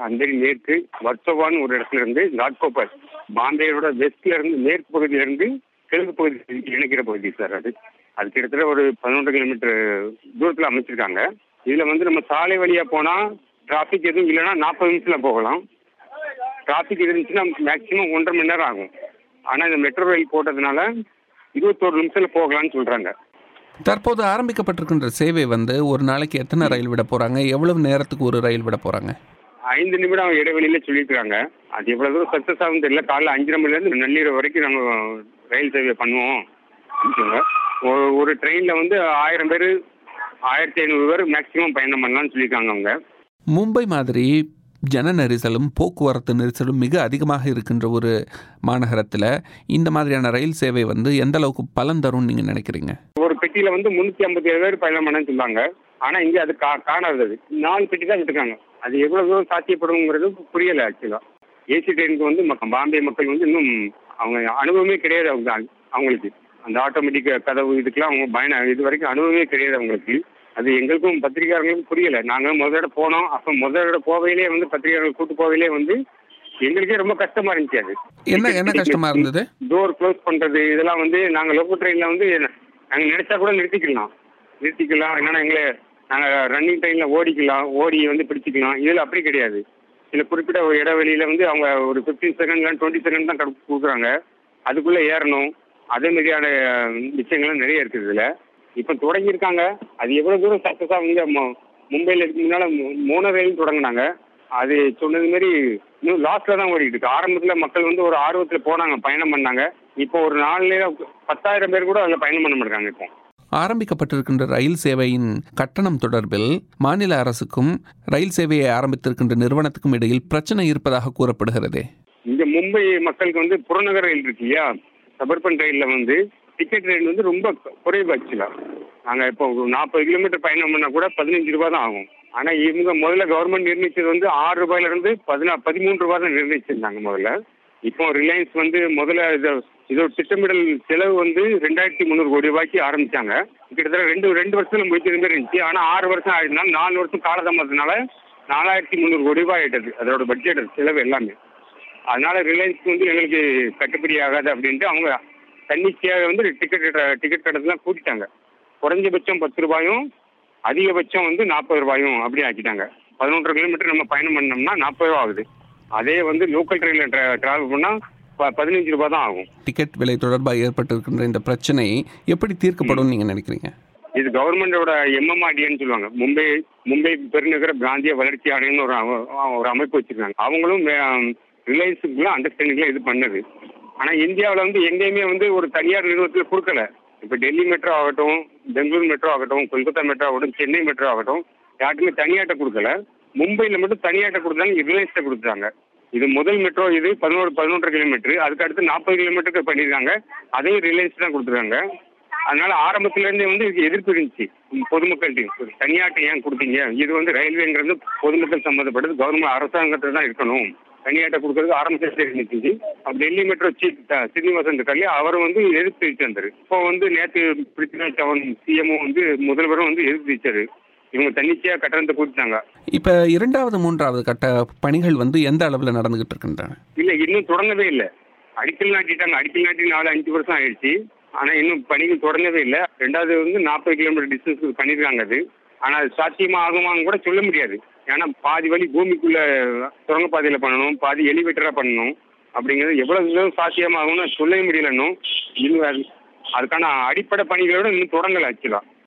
அந்தரி மேற்கு வர்சோவான்னு ஒரு இடத்துல இருந்து காட்கோபர் பாம்பேயோட வெஸ்ட்ல இருந்து மேற்கு பகுதியில இருந்து கிழக்கு பகுதி இணைக்கிற பகுதி சார் அது அது கிட்டத்தட்ட ஒரு பதினொன்று கிலோமீட்டர் தூரத்தில் அமைச்சிருக்காங்க இதில் வந்து நம்ம சாலை வழியாக போனால் டிராஃபிக் எதுவும் இல்லைன்னா நாற்பது நிமிஷத்தில் போகலாம் டிராஃபிக் இருந்துச்சுன்னா மேக்ஸிமம் ஒன்றரை மணி நேரம் ஆகும் ஆனால் இந்த மெட்ரோ ரயில் போட்டதுனால இருபத்தோரு நிமிஷத்தில் போகலாம்னு சொல்கிறாங்க தற்போது ஆரம்பிக்கப்பட்டிருக்கின்ற சேவை வந்து ஒரு நாளைக்கு எத்தனை ரயில் விட போகிறாங்க எவ்வளவு நேரத்துக்கு ஒரு ரயில் விட போகிறாங்க ஐந்து நிமிடம் இடைவெளியில சொல்லியிருக்காங்க அது எவ்வளவு தூரம் சக்சஸ் ஆகும் தெரியல காலைல அஞ்சரை மணிலேருந்து நள்ளிரவு வரைக்கும் நாங்கள் ரயில் சேவை பண்ணுவோம் அப்படின்னு சொன்னாங்க. ஒரு ஒரு ட்ரெயினில் வந்து ஆயிரம் பேர் ஆயிரத்தி ஐநூறு பேர் மேக்ஸிமம் பயணம் பண்ணலாம்னு சொல்லியிருக்காங்க அவங்க மும்பை மாதிரி ஜன நெரிசலும் போக்குவரத்து நெரிசலும் மிக அதிகமாக இருக்கின்ற ஒரு மாநகரத்தில் இந்த மாதிரியான ரயில் சேவை வந்து எந்த அளவுக்கு பலன் தரும்னு நீங்கள் நினைக்கிறீங்க ஒரு பெட்டியில் வந்து முந்நூற்றி ஐம்பத்தி ஏழு பேர் பயணம் பண்ணன்னு சொன்னாங்க ஆனால் இங்கே அது கா காணாது அது நாலு பெட்டி தான் விட்டுருக்காங்க அது எவ்வளோ தூரம் சாத்தியப்படுங்கிறது புரியலை ஆக்சுவலாக ஏசி ட்ரெயினுக்கு வந்து மக்க பாம்பே மக்கள் வந்து இன்னும் அவங்க அனுபவமே கிடையாது அவங்க அவங்களுக்கு அந்த ஆட்டோமேட்டிக் கதவு இதுக்கெல்லாம் அவங்க பயணம் இது வரைக்கும் அனுபவமே கிடையாது அவங்களுக்கு அது எங்களுக்கும் பத்திரிகையாளர்களுக்கும் புரியல நாங்கள் முதல் தடவை போனோம் அப்போ முதல் தடவை போவையிலே வந்து பத்திரிகையாளர்கள் கூட்டு போவையிலே வந்து எங்களுக்கே ரொம்ப கஷ்டமா இருந்துச்சு அது என்ன என்ன கஷ்டமா இருந்தது டோர் க்ளோஸ் பண்றது இதெல்லாம் வந்து நாங்கள் லோக்கல் ட்ரெயினில் வந்து நாங்கள் நினைச்சா கூட நிறுத்திக்கலாம் நிறுத்திக்கலாம் என்னன்னா எங்களை நாங்கள் ரன்னிங் ட்ரெயினில் ஓடிக்கலாம் ஓடி வந்து பிடிச்சிக்கலாம் இதில் அப்படி கிடையாது சில குறிப்பிட்ட ஒரு இடைவெளியில் வந்து அவங்க ஒரு ஃபிஃப்டீன் செகண்ட் இல்லை டுவெண்ட்டி செகண்ட் தான் கடு- கொடுக்குறாங்க அதுக்குள்ளே ஏறணும் அதே மாதிரியான விஷயங்கள்லாம் நிறைய இருக்குது இதில் இப்போ தொடங்கியிருக்காங்க அது எவ்வளோ தூரம் சக்ஸஸ் ஆகுங்க மும்பையில் இதுக்கு முன்னால் மூணு ரயில் தொடங்கினாங்க அது சொன்னது மாதிரி இன்னும் லாஸ்ட்ல தான் ஓடிட்டு இருக்கு ஆரம்பத்தில் மக்கள் வந்து ஒரு ஆர்வத்தில் போனாங்க பயணம் பண்ணாங்க இப்போ ஒரு நாலுல பத்தாயிரம் பேர் கூட அதில் பயணம் பண்ண மாட்டாங்க இப்போ ஆரம்பிக்கப்பட்டிருக்கின்ற ரயில் சேவையின் கட்டணம் தொடர்பில் மாநில அரசுக்கும் ரயில் சேவையை ஆரம்பித்திருக்கின்ற நிறுவனத்துக்கும் இடையில் பிரச்சனை இருப்பதாக கூறப்படுகிறதே இங்க மும்பை மக்களுக்கு வந்து புறநகர் ரயில் இருக்கு இல்லையா சபர்பன் ரயில்ல வந்து டிக்கெட் ரேட் வந்து ரொம்ப குறைவு ஆக்சுவலா நாங்க இப்போ ஒரு நாற்பது கிலோமீட்டர் பயணம் பண்ணா கூட பதினஞ்சு ரூபாய் தான் ஆகும் ஆனா இவங்க முதல்ல கவர்மெண்ட் நிர்ணயிச்சது வந்து ஆறு ரூபாயில இருந்து பதினா பதிமூன்று ரூபாய் தான் நிர்ணயிச்சிருந்தாங்க முதல்ல இப்போ ரிலையன்ஸ் வந்து முதல்ல இத இதோட திட்டமிடல் செலவு வந்து ரெண்டாயிரத்தி முந்நூறு கோடி ரூபாய்க்கு ஆரம்பிச்சாங்க கிட்டத்தட்ட ரெண்டு ரெண்டு வருஷத்துல முடிக்கிற மாதிரி இருந்துச்சு ஆனா ஆறு வருஷம் ஆயிடுனால நாலு வருஷம் காலதாமதத்தினால நாலாயிரத்தி முந்நூறு கோடி ரூபாய் ஆயிட்டது அதோட பட்ஜெட் செலவு எல்லாமே அதனால ரிலையன்ஸ் வந்து எங்களுக்கு கட்டுப்படி ஆகாது அப்படின்ட்டு அவங்க தன்னிச்சையாக வந்து டிக்கெட் டிக்கெட் கட்டணத்தெல்லாம் கூட்டிட்டாங்க குறைஞ்சபட்சம் பத்து ரூபாயும் அதிகபட்சம் வந்து நாற்பது ரூபாயும் அப்படி ஆக்கிட்டாங்க பதினொன்றரை கிலோமீட்டர் நம்ம பயணம் பண்ணோம்னா நாற்பது ரூபா ஆகுது அதே வந்து லோக்கல் ட்ரெயினில் ட்ராவல் பண்ணால் ப பதினஞ்சு ரூபாய் தான் ஆகும் டிக்கெட் விலை தொடர்பாக ஏற்பட்டிருக்கின்ற இந்த பிரச்சனை எப்படி தீர்க்கப்படும் நீங்க நினைக்கிறீங்க இது கவர்மெண்டோட எம்எம்ஆர்டின்னு சொல்லுவாங்க மும்பை மும்பை பெருநகர பிராந்திய வளர்ச்சி ஆணையம்னு ஒரு அவ- ஒரு அமைப்பு வச்சிருக்காங்க அவங்களும் ரிலையன்ஸுக்குள்ள அண்டர்ஸ்டாண்டிங்ல இது பண்ணது ஆனா இந்தியாவில் வந்து எங்கேயுமே வந்து ஒரு தனியார் நிறுவனத்தில் கொடுக்கல இப்போ டெல்லி மெட்ரோ ஆகட்டும் பெங்களூர் மெட்ரோ ஆகட்டும் கொல்கத்தா மெட்ரோ ஆகட்டும் சென்னை மெட்ரோ ஆகட்டும் யாருக்குமே தனியாட்ட கொடுக்கல மும்பையில் மட்டும் தனியாட்ட கொடுத்தாங்க ரிலையன்ஸ்ட கொடுத்தாங்க இது முதல் மெட்ரோ இது பதினோரு பதினொன்றரை கிலோமீட்டர் அதுக்கு அடுத்து நாற்பது கிலோமீட்டருக்கு பண்ணியிருக்காங்க அதையும் ரிலையன்ஸ் தான் கொடுத்துருக்காங்க அதனால ஆரம்பத்துல இருந்தே வந்து இதுக்கு எதிர்ப்பு இருந்துச்சு பொதுமக்கள்கிட்ட தனியாட்டை ஏன் கொடுத்தீங்க இது வந்து ரயில்வேங்கிறது பொதுமக்கள் சம்மந்தப்பட்டது கவர்மெண்ட் அரசாங்கத்தில் தான் இருக்கணும் தனியாட்ட கொடுக்கறதுக்கு ஆரம்பத்தில் இருந்துச்சு அப்ப டெல்லி மெட்ரோ சீஃப் சீனிவாசன் இருக்காரு அவர் வந்து எதிர்த்து வச்சிருந்தாரு இப்போ வந்து நேற்று பிருத்திவிராஜ் சவன் சிஎம்ஓ வந்து முதல்வரும் வந்து எதிர்த்து வச்சாரு இவங்க தன்னிச்சையா கட்டணத்தை கூட்டிட்டாங்க இப்ப இரண்டாவது மூன்றாவது கட்ட பணிகள் வந்து எந்த அளவில் நடந்துகிட்டு இருக்கின்றன இல்ல இன்னும் தொடங்கவே இல்லை அடிக்கல் நாட்டிட்டாங்க அடிக்கல் நாட்டி நாலு அஞ்சு வருஷம் ஆயிடுச்சு ஆனா இன்னும் பணிகள் தொடங்கவே இல்லை ரெண்டாவது வந்து நாற்பது கிலோமீட்டர் டிஸ்டன்ஸ் பண்ணிருக்காங்க அது ஆனா அது சாத்தியமா ஆகுமான்னு கூட சொல்ல முடியாது ஏன்னா பாதி வழி பூமிக்குள்ள சுரங்கப்பாதையில பண்ணணும் பாதி எலிவேட்டரா பண்ணணும் அப்படிங்கிறது எவ்வளவு தூரம் சாத்தியமாகும்னு சொல்லவே முடியல இன்னும் இன்னும் அது- அதுக்கான அடிப்படை பணிகளோட இன்னும் தொடங்கல ஆக்சுவலா